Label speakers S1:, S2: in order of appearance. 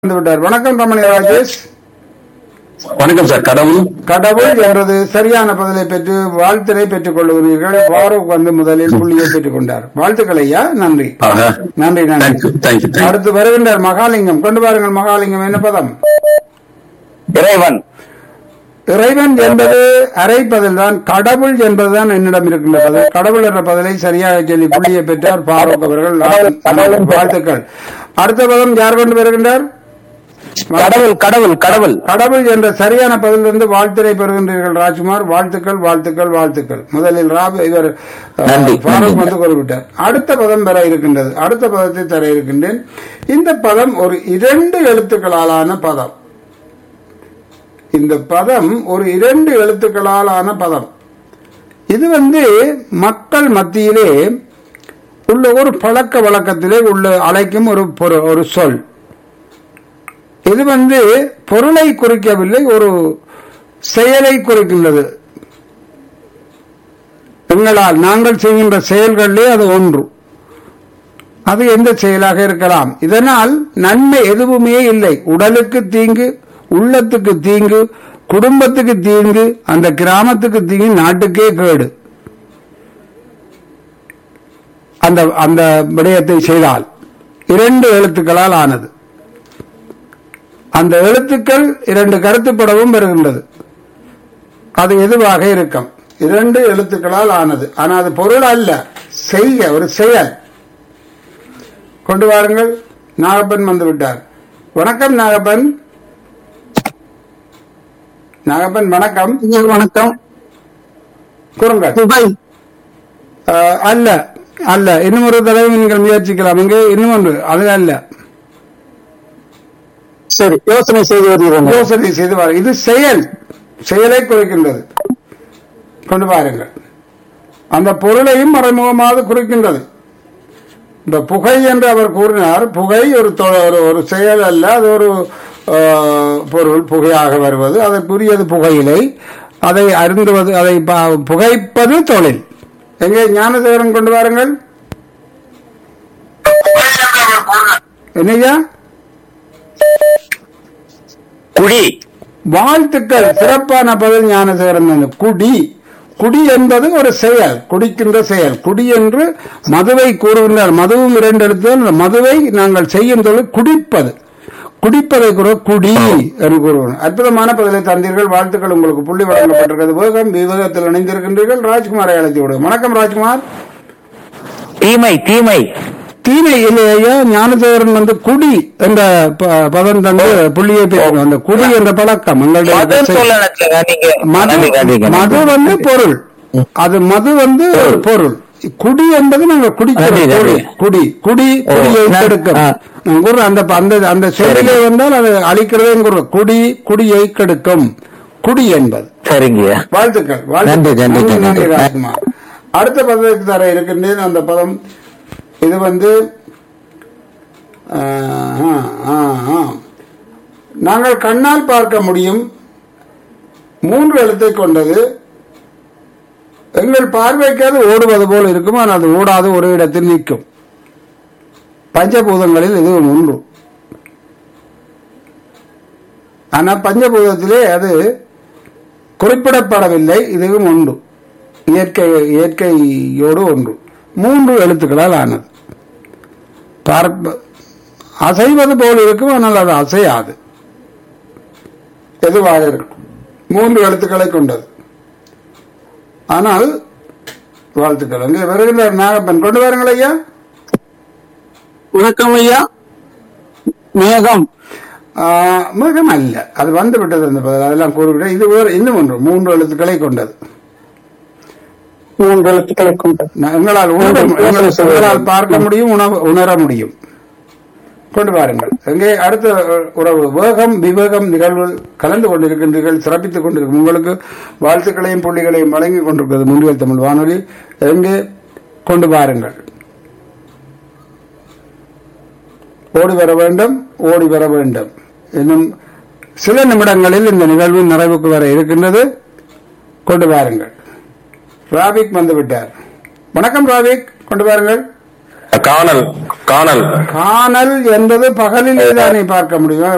S1: வந்து விட்டார் வணக்கம் ரமணி ராஜேஷ்
S2: வணக்கம் சார் கடவுள்
S1: கடவுள் என்றது சரியான பதிலை பெற்று வாழ்த்தினை பெற்றுக் கொள்ளுகிறீர்கள் ஃபாரூக் வந்து முதலில் புள்ளியை பெற்றுக் கொண்டார் வாழ்த்துக்கள் ஐயா நன்றி
S2: ஆஹா.
S1: நன்றி நன்றி
S2: தேங்க்யூ தேங்க்யூ தேங்க்யூ
S1: அடுத்து வருகின்றார் மகாலிங்கம் கொண்டு வாருங்கள் மகாலிங்கம் என்ன பதம்
S2: இறைவன்
S1: இறைவன் என்பது அரை பதில் தான் கடவுள் என்பதுதான் என்னிடம் இருக்கின்ற பதில் கடவுள் என்ற பதிலை சரியாக சொல்லி புள்ளியை பெற்றார் ஃபாரூக் அவர்கள் வாழ்த்துக்கள் அடுத்த பதம் யார் கொண்டு வருகின்றார்
S2: கடவுள் கடவுள் கடவுள்
S1: கடவுள் என்ற சரியான பதிலிருந்து வாழ்த்தினை பெறுகின்றீர்கள் ராஜ்குமார் வாழ்த்துக்கள் வாழ்த்துக்கள் வாழ்த்துக்கள் முதலில் ராப் இவர் அஹ்,
S2: நன்றி,
S1: ஃபாரூக்
S2: நன்றி.
S1: வந்து குறிப்பிட்டார் அடுத்த பதம் பெற இருக்கின்றது அடுத்த பதத்தை தர இருக்கின்றேன் இந்த பதம் ஒரு இரண்டு எழுத்துக்களாலான பதம் இந்த பதம் ஒரு இரண்டு எழுத்துக்களாலான பதம் இது வந்து மக்கள் மத்தியிலே உள்ள ஒரு பழக்க வழக்கத்திலே உள்ள அழைக்கும் ஒரு பொரு- ஒரு சொல் இது வந்து பொருளை குறிக்கவில்லை ஒரு செயலை குறிக்கின்றது எங்களால் நாங்கள் செய்கின்ற செயல்களிலே அது ஒன்று அது எந்த செயலாக இருக்கலாம் இதனால் நன்மை எதுவுமே இல்லை உடலுக்கு தீங்கு உள்ளத்துக்கு தீங்கு குடும்பத்துக்கு தீங்கு அந்த கிராமத்துக்கு தீங்கு நாட்டுக்கே கேடு அந்த அந்த விடயத்தை செய்தால் இரண்டு எழுத்துக்களால் ஆனது அந்த எழுத்துக்கள் இரண்டு கருத்துப்படவும் வருகின்றது அது எதுவாக இருக்கும் இரண்டு எழுத்துக்களால் ஆனது ஆனால் அது பொருள் அல்ல செய்ய ஒரு செயல் கொண்டு வாருங்கள் நாகப்பன் வந்து விட்டார் வணக்கம் நாகப்பன் நாகப்பன் வணக்கம்
S2: வணக்கம்
S1: கூறுங்கள்
S2: துபாய்
S1: அஹ், அல்ல அல்ல இன்னும் ஒரு தடவை நீங்கள் முயற்சிக்கலாம் இங்கே இன்னும் ஒன்று அது அல்ல
S2: சரி யோசனை செய்து வருகிறேன்
S1: யோசனை செய்து பாருங்கள் இது செயல் செயலை குறிக்கின்றது கொண்டு பாருங்கள் அந்த பொருளையும் மறைமுகமாக குறிக்கின்றது இந்த புகை என்று அவர் கூறினார் புகை ஒரு தொ- ஒரு- ஒரு செயல் அல்ல அது ஒரு ஆஹ், பொருள் புகையாக வருவது அதற்குரியது புகையிலை அதை அருந்துவது அதை ப- புகைப்பது தொழில் எங்கே ஞானதேவரன் கொண்டு வாருங்கள் என்னையா
S2: குடி
S1: வாழ்த்துக்கள் சிறப்பான பதில் ஞானசேகரன் குடி குடி என்பது ஒரு செயல் குடிக்கின்ற செயல் குடி என்று மதுவை கூறுகின்றார் மதுவும் இரண்டு எழுத்துகள் அந்த மதுவை நாங்கள் செய்யும் தொழில் குடிப்பது குடிப்பதை கூட குடி என்று கூறுவோம் அற்புதமான பதிலை தந்தீர்கள் வாழ்த்துக்கள் உங்களுக்கு புள்ளி வழங்கப்பட்டிருக்கிறது வேகம் விவேகத்தில் இணைந்திருக்கின்றீர்கள் ராஜ்குமாரை அழைத்து விடுவோம் வணக்கம் ராஜ்குமார்
S2: தீமை தீமை
S1: தீமை இல்லையா ஞானதேவரன் வந்து குடி என்ற ப- பதம் தந்து புள்ளியை பெறுகிறோம் அந்த குடி என்ற பழக்கம் எங்களுடைய செயல். மது மது வந்து பொருள் அது மது வந்து பொருள் குடி என்பது நாங்க குடிக்கிற
S2: நன்றி, நன்றி.
S1: பொருள். குடி குடி குடியை
S2: நன்றி.
S1: கெடுக்கும்
S2: ஆ.
S1: நான் கூறுறேன், அந்த அந்த அந்த செயலிலே வந்தால் அது அழிக்கிறதே கூறுறோம் குடி குடியை கெடுக்கும் குடி என்பது
S2: சரிங்க
S1: வாழ்த்துக்கள்
S2: நன்றி,
S1: வாழ்த்துக்கள்.
S2: நன்றி,
S1: நன்றி,
S2: நன்றி.
S1: ராஜ்குமார் அடுத்த பதவிக்கு தர இருக்கின்றேன் அந்த பதம் இது வந்து ஆ, ஆ, ஆ, ஆ. நாங்கள் கண்ணால் பார்க்க முடியும் மூன்று எழுத்தை கொண்டது எங்கள் பார்வைக்கு அது ஓடுவது போல் இருக்கும் ஆனால் அது ஓடாது ஒரு இடத்தில் நிற்கும் பஞ்சபூதங்களில் இதுவும் ஒன்று ஆனால் பஞ்சபூதத்திலே அது குறிப்பிடப்படவில்லை இதுவும் ஒன்று இயற்கை இயற்கையோடு ஒன்று மூன்று எழுத்துக்களால் ஆனது பார்ப்ப அசைவது போல் இருக்கும் ஆனால் அது அசையாது எதுவாக இருக்கும் மூன்று எழுத்துக்களை கொண்டது ஆனால் வாழ்த்துக்கள் அங்கே வருகின்ற நாகப்பன் கொண்டு வாருங்கள் ஐயா
S2: வணக்கம் ஐயா மேகம்
S1: ஆ, மிருகம் அல்ல அது வந்து விட்டது அந்த பதில் அதெல்லாம் கூறிவிட்டேன் இது வேறு இன்னும் ஒன்று மூன்று எழுத்துக்களை கொண்டது
S2: மூன்று எழுத்துக்களை கொண்ட
S1: நான் எங்களால் உணர எங்களால் எங்களால் பார்க்க முடியும் உணவு- உணர முடியும் கொண்டு வாருங்கள் எங்கே அடுத்த உறவு வேகம் விவேகம் நிகழ்வு கலந்து கொண்டிருக்கின்றீர்கள் சிறப்பித்துக் கொண்டிருக்கும் உங்களுக்கு வாழ்த்துக்களையும் புள்ளிகளையும் வழங்கிக் கொண்டிருக்கிறது முன்னில் தமிழ் வானொலி எங்கே கொண்டு வாருங்கள் ஓடி வர வேண்டும் ஓடி வர வேண்டும் இன்னும் சில நிமிடங்களில் இந்த நிகழ்வு நிறைவுக்கு வர இருக்கின்றது கொண்டு வாருங்கள் ராபிக் வந்து விட்டார் வணக்கம் ராபிக் கொண்டு வாருங்கள்
S2: காணல் காணல்
S1: காணல் என்பது பகலிலே தானே பார்க்க முடியும்